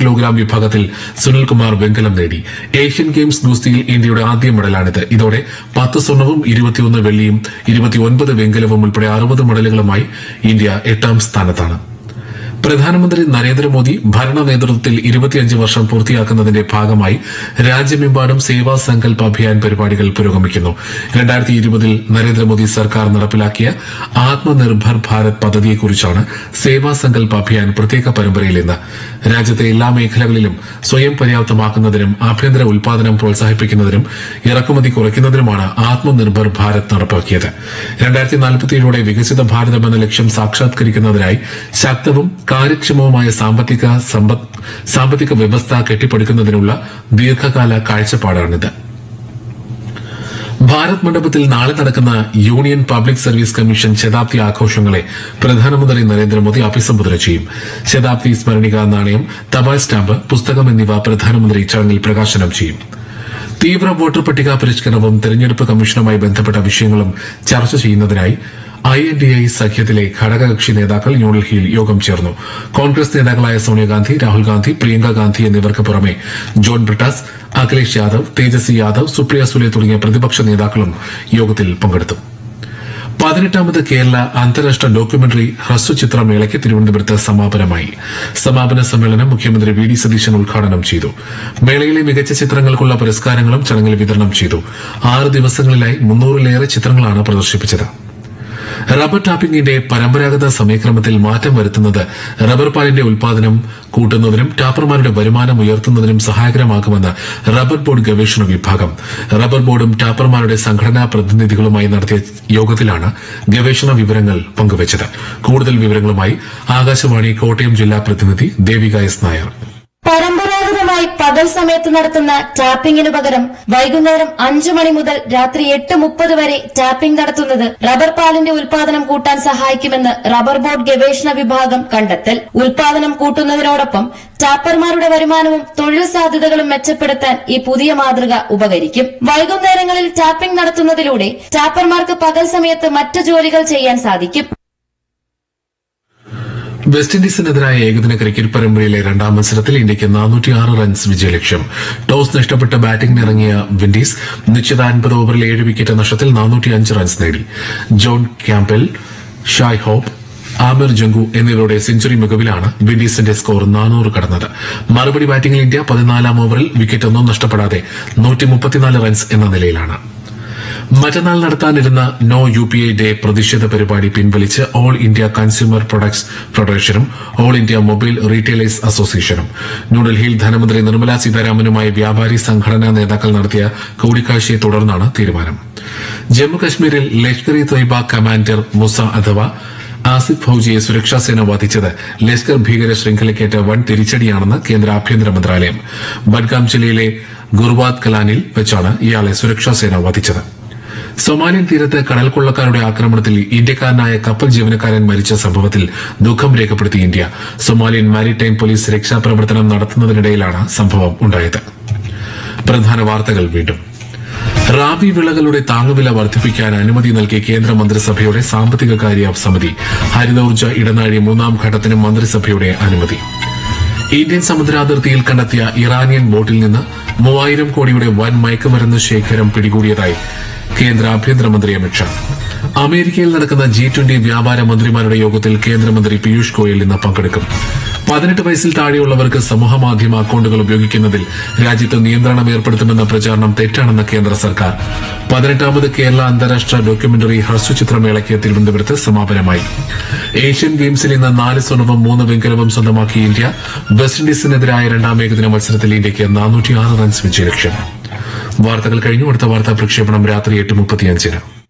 kilogram വിഭാഗത്തിൽ സുനിൽകുമാർ വെങ്കലം നേടി ഏഷ്യൻ ഗെയിംസ് ഗുസ്തിയിൽ ഇന്ത്യയുടെ ആദ്യ മെഡലാണിത് ഇതോടെ പത്ത് സ്വർണവും ഇരുപത്തിയൊന്ന് വെള്ളിയും ഇരുപത്തിയൊൻപത് വെങ്കലവും ഉൾപ്പെടെ അറുപത് മെഡലുകളുമായി ഇന്ത്യ എട്ടാം സ്ഥാനത്താണ് പ്രധാനമന്ത്രി നരേന്ദ്രമോദി ഭരണ നേതൃത്വത്തിൽ ഇരുപത്തിയഞ്ച് വർഷം പൂർത്തിയാക്കുന്നതിന്റെ ഭാഗമായി രാജ്യമെമ്പാടും സേവാ സങ്കൽപ് അഭിയാൻ പരിപാടികൾ പുരോഗമിക്കുന്നു രണ്ടായിരത്തി ഇരുപതിൽ നരേന്ദ്രമോദി സർക്കാർ നടപ്പിലാക്കിയ ആത്മനിർഭർ ഭാരത് പദ്ധതിയെക്കുറിച്ചാണ് സേവാ സങ്കൽപ് അഭിയാൻ പ്രത്യേക പരമ്പരയിൽ ഇന്ന് രാജ്യത്തെ എല്ലാ മേഖലകളിലും സ്വയം പര്യാപ്തമാക്കുന്നതിനും ആഭ്യന്തര ഉൽപാദനം പ്രോത്സാഹിപ്പിക്കുന്നതിനും ഇറക്കുമതി കുറയ്ക്കുന്നതിനുമാണ് ആത്മനിർഭർ ഭാരത് നടപ്പാക്കിയത് രണ്ടായിരത്തി നാൽപ്പത്തിയേഴോടെ വികസിത ഭാരതം എന്ന ലക്ഷ്യം സാക്ഷാത്കരിക്കുന്നതിനായി ശക്തവും കാര്യക്ഷമവുമായ സാമ്പത്തിക സമ്പദ് സാമ്പത്തിക വ്യവസ്ഥ കെട്ടിപ്പടുക്കുന്നതിനുള്ള ദീർഘകാല കാഴ്ചപ്പാടാണിത് ഭാരത് മണ്ഡപത്തിൽ നാളെ നടക്കുന്ന യൂണിയൻ പബ്ലിക് സർവീസ് കമ്മീഷൻ ശതാബ്ദി ആഘോഷങ്ങളെ പ്രധാനമന്ത്രി നരേന്ദ്രമോദി അഭിസംബോധന ചെയ്യും ശതാബ്ദി സ്മരണിക നാണയം തപാൽ സ്റ്റാമ്പ് പുസ്തകം എന്നിവ പ്രധാനമന്ത്രി ചടങ്ങിൽ പ്രകാശനം ചെയ്യും തീവ്ര വോട്ടർ പട്ടിക പരിഷ്കരണവും തെരഞ്ഞെടുപ്പ് കമ്മീഷനുമായി ബന്ധപ്പെട്ട വിഷയങ്ങളും ചർച്ച ചെയ്യുന്നതിനായി ഐ എൻ ഡി ഐ സഖ്യത്തിലെ ഘടകകക്ഷി നേതാക്കൾ ന്യൂഡൽഹിയിൽ യോഗം ചേർന്നു കോൺഗ്രസ് നേതാക്കളായ സോണിയാഗാന്ധി രാഹുൽ ഗാന്ധി പ്രിയങ്ക ഗാന്ധി എന്നിവർക്ക് പുറമെ ജോൺ ബ്രിട്ടാസ് അഖിലേഷ് യാദവ് തേജസ്വി യാദവ് സുപ്രിയ സുലെ തുടങ്ങിയ പ്രതിപക്ഷ നേതാക്കളും യോഗത്തിൽ പങ്കെടുത്തു പതിനെട്ടാമത് കേരള അന്താരാഷ്ട്ര ഡോക്യുമെന്ററി ഹ്രസ്വചിത്രമേളയ്ക്ക് തിരുവനന്തപുരത്ത് സമാപനമായി സമാപന സമ്മേളനം മുഖ്യമന്ത്രി വി ഡി സതീശൻ ഉദ്ഘാടനം ചെയ്തു മേളയിലെ മികച്ച ചിത്രങ്ങൾക്കുള്ള പുരസ്കാരങ്ങളും ചടങ്ങിൽ വിതരണം ചെയ്തു ആറ് ദിവസങ്ങളിലായി മുന്നൂറിലേറെ ചിത്രങ്ങളാണ് പ്രദർശിപ്പിച്ചത് റബ്ബർ ടാപ്പിംഗിന്റെ പരമ്പരാഗത സമയക്രമത്തിൽ മാറ്റം വരുത്തുന്നത് റബ്ബർ പാലിന്റെ ഉൽപാദനം കൂട്ടുന്നതിനും ടാപ്പർമാരുടെ വരുമാനം ഉയർത്തുന്നതിനും സഹായകരമാകുമെന്ന് റബ്ബർ ബോർഡ് ഗവേഷണ വിഭാഗം റബ്ബർ ബോർഡും ടാപ്പർമാരുടെ സംഘടനാ പ്രതിനിധികളുമായി നടത്തിയ യോഗത്തിലാണ് ഗവേഷണ വിവരങ്ങൾ പങ്കുവച്ചത് കൂടുതൽ വിവരങ്ങളുമായി ആകാശവാണി കോട്ടയം ജില്ലാ പ്രതിനിധി ദേവിക എസ് നായർ പരമ്പരാഗതമായി പകൽ സമയത്ത് നടത്തുന്ന ടാപ്പിംഗിനു പകരം വൈകുന്നേരം അഞ്ചു മണി മുതൽ രാത്രി എട്ട് മുപ്പത് വരെ ടാപ്പിംഗ് നടത്തുന്നത് റബ്ബർ പാലിന്റെ ഉൽപാദനം കൂട്ടാൻ സഹായിക്കുമെന്ന് റബ്ബർ ബോർഡ് ഗവേഷണ വിഭാഗം കണ്ടെത്തൽ ഉൽപാദനം കൂട്ടുന്നതിനോടൊപ്പം ടാപ്പർമാരുടെ വരുമാനവും തൊഴിൽ സാധ്യതകളും മെച്ചപ്പെടുത്താൻ ഈ പുതിയ മാതൃക ഉപകരിക്കും വൈകുന്നേരങ്ങളിൽ ടാപ്പിംഗ് നടത്തുന്നതിലൂടെ ടാപ്പർമാർക്ക് പകൽ സമയത്ത് മറ്റു ജോലികൾ ചെയ്യാൻ സാധിക്കും വെസ്റ്റ് ഇൻഡീസിനെതിരായ ഏകദിന ക്രിക്കറ്റ് പരമ്പരയിലെ രണ്ടാം മത്സരത്തിൽ ഇന്ത്യയ്ക്ക് നാനൂറ്റിയാറ് റൺസ് വിജയലക്ഷ്യം ടോസ് നഷ്ടപ്പെട്ട് ബാറ്റിംഗിനിറങ്ങിയ വിൻഡീസ് നിശ്ചിത അൻപത് ഓവറിൽ ഏഴ് വിക്കറ്റ് നഷ്ടത്തിൽ നാനൂറ്റിയഞ്ച് റൺസ് നേടി John Campbell Shai Hope Amir Jangoo എന്നിവരുടെ സെഞ്ചുറി മികവിലാണ് വിൻഡീസിന്റെ സ്കോർ നാനൂറ് കടന്നത് മറുപടി ബാറ്റിംഗിൽ ഇന്ത്യ പതിനാലാം ഓവറിൽ വിക്കറ്റൊന്നും നഷ്ടപ്പെടാതെ നൂറ്റി മുപ്പത്തിനാല് റൺസ് എന്ന നിലയിലാണ് മറ്റന്നാൾ നടത്താനിരുന്ന നോ യു പി ഐ ഡേ പ്രതിഷേധ പരിപാടി പിൻവലിച്ച് ഓൾ ഇന്ത്യ കൺസ്യൂമർ പ്രൊഡക്ട്സ് ഫെഡറേഷനും ഓൾ ഇന്ത്യ മൊബൈൽ റീറ്റെയിലേഴ്സ് അസോസിയേഷനും ന്യൂഡൽഹിയിൽ ധനമന്ത്രി നിർമ്മലാ സീതാരാമനുമായി വ്യാപാരി സംഘടനാ നേതാക്കൾ നടത്തിയ കൂടിക്കാഴ്ചയെ തുടർന്നാണ് തീരുമാനം ജമ്മുകശ്മീരിൽ ലഷ്കർ ഇ തൊയ്ബ കമാൻഡർ മുസ അഥവാ ആസിഫ് ഫൌജിയെ സുരക്ഷാസേന വധിച്ചത് ലഷ്കർ ഭീകര ശൃംഖലയ്ക്കേറ്റ വൻ തിരിച്ചടിയാണെന്ന് കേന്ദ്ര ആഭ്യന്തര മന്ത്രാലയം ബഡ്ഗാം ജില്ലയിലെ ഗുർവാത് കലാനിൽ വെച്ചാണ് ഇയാളെ സുരക്ഷാസേന വധിച്ചത് സൊമാലിയൻ തീരത്ത് കടൽ കൊള്ളക്കാരുടെ ആക്രമണത്തിൽ ഇന്ത്യക്കാരനായ കപ്പൽ ജീവനക്കാരൻ മരിച്ച സംഭവത്തിൽ ദുഃഖം രേഖപ്പെടുത്തി ഇന്ത്യ സൊമാലിയൻ മാരിടൈം പോലീസ് രക്ഷാപ്രവർത്തനം നടത്തുന്നതിനിടയിലാണ് സംഭവം ഉണ്ടായത് പ്രധാന വാർത്തകൾ വീണ്ടും റാബി വിളകളുടെ താങ്ങുവില വർദ്ധിപ്പിക്കാൻ അനുമതി നൽകിയ കേന്ദ്ര മന്ത്രിസഭയുടെ സാമ്പത്തിക കാര്യ സമിതി ഹരിതോർജ്ജ ഇടനാഴി മൂന്നാം ഘട്ടത്തിന് മന്ത്രിസഭയുടെ അനുമതി ഇന്ത്യൻ സമുദ്രാതിർത്തിയിൽ കണ്ടെത്തിയ ഇറാനിയൻ ബോട്ടിൽ നിന്ന് മൂവായിരം കോടിയുടെ വൻ മയക്കുമരുന്ന് ശേഖരം പിടികൂടിയതായി കേന്ദ്ര ആഭ്യന്തരമന്ത്രി അമിത്ഷാ അമേരിക്കയിൽ നടക്കുന്ന ജി ട്വന്റി വ്യാപാര മന്ത്രിമാരുടെ യോഗത്തിൽ കേന്ദ്രമന്ത്രി പീയൂഷ് ഗോയൽ ഇന്ന് പങ്കെടുക്കും പതിനെട്ട് വയസ്സിൽ താഴെയുള്ളവർക്ക് സമൂഹമാധ്യമ അക്കൌണ്ടുകൾ ഉപയോഗിക്കുന്നതിൽ രാജ്യത്ത് നിയന്ത്രണം ഏർപ്പെടുത്തുമെന്ന പ്രചാരണം തെറ്റാണെന്ന് കേന്ദ്ര സർക്കാർ പതിനെട്ടാമത് കേരള അന്താരാഷ്ട്ര ഡോക്യുമെന്ററി ഹ്രസ്വചിത്രമേളയ്ക്ക് തിരുവനന്തപുരത്ത് സമാപനമായി ഏഷ്യൻ ഗെയിംസിൽ ഇന്ന് നാല് സ്വർണവും മൂന്ന് വെങ്കലവും സ്വന്തമാക്കി ഇന്ത്യ വെസ്റ്റ് ഇൻഡീസിനെതിരായ രണ്ടാം ഏകദിന മത്സരത്തിൽ ഇന്ത്യയ്ക്ക് നാനൂറ്റിയാറ് റൺസ് വിജയലക്ഷ്യം വാർത്തകൾ കഴിഞ്ഞു അടുത്ത വാർത്താ പ്രക്ഷേപണം രാത്രി എട്ട് മുപ്പത്തിയഞ്ചിന്